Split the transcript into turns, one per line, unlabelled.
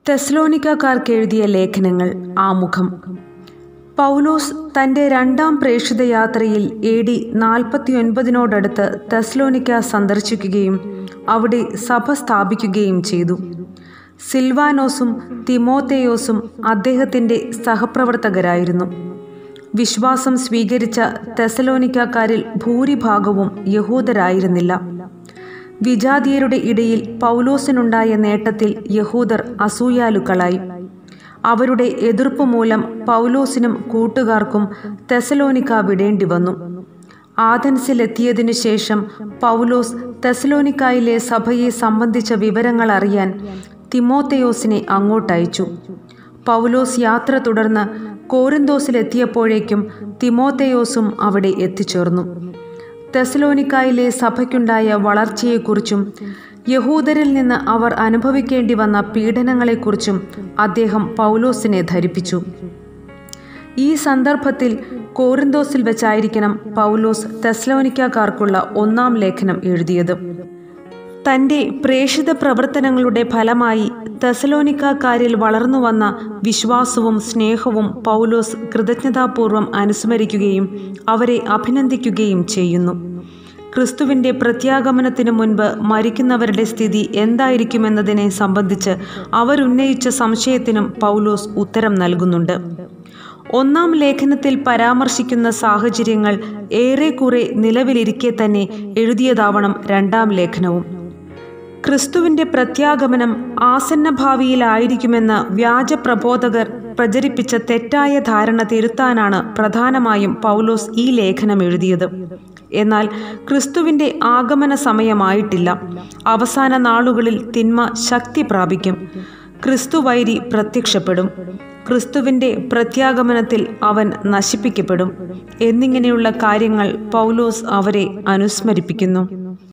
തെസ്ലോനിക്കാർക്ക് എഴുതിയ ലേഖനങ്ങൾ ആമുഖം പൗലോസ് തൻ്റെ രണ്ടാം പ്രേക്ഷിത യാത്രയിൽ എ ഡി നാൽപ്പത്തിയൊൻപതിനോടടുത്ത് തെസ്ലോനിക്ക സന്ദർശിക്കുകയും അവിടെ സഭ സ്ഥാപിക്കുകയും ചെയ്തു സിൽവാനോസും തിമോത്തേയോസും അദ്ദേഹത്തിൻ്റെ സഹപ്രവർത്തകരായിരുന്നു വിശ്വാസം സ്വീകരിച്ച തെസലോനിക്കാരിൽ ഭൂരിഭാഗവും യഹൂദരായിരുന്നില്ല വിജാതീയരുടെ ഇടയിൽ പൗലോസിനുണ്ടായ നേട്ടത്തിൽ യഹൂദർ അസൂയാലുക്കളായി അവരുടെ എതിർപ്പ് മൂലം പൗലോസിനും കൂട്ടുകാർക്കും തെസലോനിക്ക വിടേണ്ടി വന്നു ആഥൻസിലെത്തിയതിനു ശേഷം പൗലോസ് തെസലോനിക്കായിലെ സഭയെ സംബന്ധിച്ച വിവരങ്ങൾ അറിയാൻ തിമോത്തയോസിനെ അങ്ങോട്ടയച്ചു പൗലോസ് യാത്ര തുടർന്ന് കോരിന്തോസിലെത്തിയപ്പോഴേക്കും തിമോത്തയോസും അവിടെ എത്തിച്ചേർന്നു തെസലോനിക്കായിലെ സഭയ്ക്കുണ്ടായ വളർച്ചയെക്കുറിച്ചും യഹൂദരിൽ നിന്ന് അവർ അനുഭവിക്കേണ്ടി വന്ന പീഡനങ്ങളെക്കുറിച്ചും അദ്ദേഹം പൗലോസിനെ ധരിപ്പിച്ചു ഈ സന്ദർഭത്തിൽ കോറിന്തോസിൽ വെച്ചായിരിക്കണം പൗലോസ് തെസ്ലോനിക്കാർക്കുള്ള ഒന്നാം ലേഖനം എഴുതിയത് തൻ്റെ പ്രേഷിത പ്രവർത്തനങ്ങളുടെ ഫലമായി തെസലോനിക്കാരിൽ വളർന്നു വന്ന വിശ്വാസവും സ്നേഹവും പൗലോസ് കൃതജ്ഞതാപൂർവം അനുസ്മരിക്കുകയും അവരെ അഭിനന്ദിക്കുകയും ചെയ്യുന്നു ക്രിസ്തുവിൻ്റെ പ്രത്യാഗമനത്തിനു മുൻപ് മരിക്കുന്നവരുടെ സ്ഥിതി എന്തായിരിക്കുമെന്നതിനെ സംബന്ധിച്ച് അവരുന്നയിച്ച സംശയത്തിനും പൗലോസ് ഉത്തരം നൽകുന്നുണ്ട് ഒന്നാം ലേഖനത്തിൽ പരാമർശിക്കുന്ന സാഹചര്യങ്ങൾ ഏറെക്കുറെ നിലവിലിരിക്കെ തന്നെ എഴുതിയതാവണം രണ്ടാം ലേഖനവും ക്രിസ്തുവിൻ്റെ പ്രത്യാഗമനം ആസന്ന ഭാവിയിലായിരിക്കുമെന്ന് വ്യാജ പ്രബോധകർ പ്രചരിപ്പിച്ച തെറ്റായ ധാരണ തിരുത്താനാണ് പ്രധാനമായും പൗലോസ് ഈ ലേഖനം എഴുതിയത് എന്നാൽ ക്രിസ്തുവിൻ്റെ ആഗമന സമയമായിട്ടില്ല അവസാന നാളുകളിൽ തിന്മ ശക്തി പ്രാപിക്കും ക്രിസ്തുവൈരി പ്രത്യക്ഷപ്പെടും ക്രിസ്തുവിൻ്റെ പ്രത്യാഗമനത്തിൽ അവൻ നശിപ്പിക്കപ്പെടും എന്നിങ്ങനെയുള്ള കാര്യങ്ങൾ പൗലോസ് അവരെ അനുസ്മരിപ്പിക്കുന്നു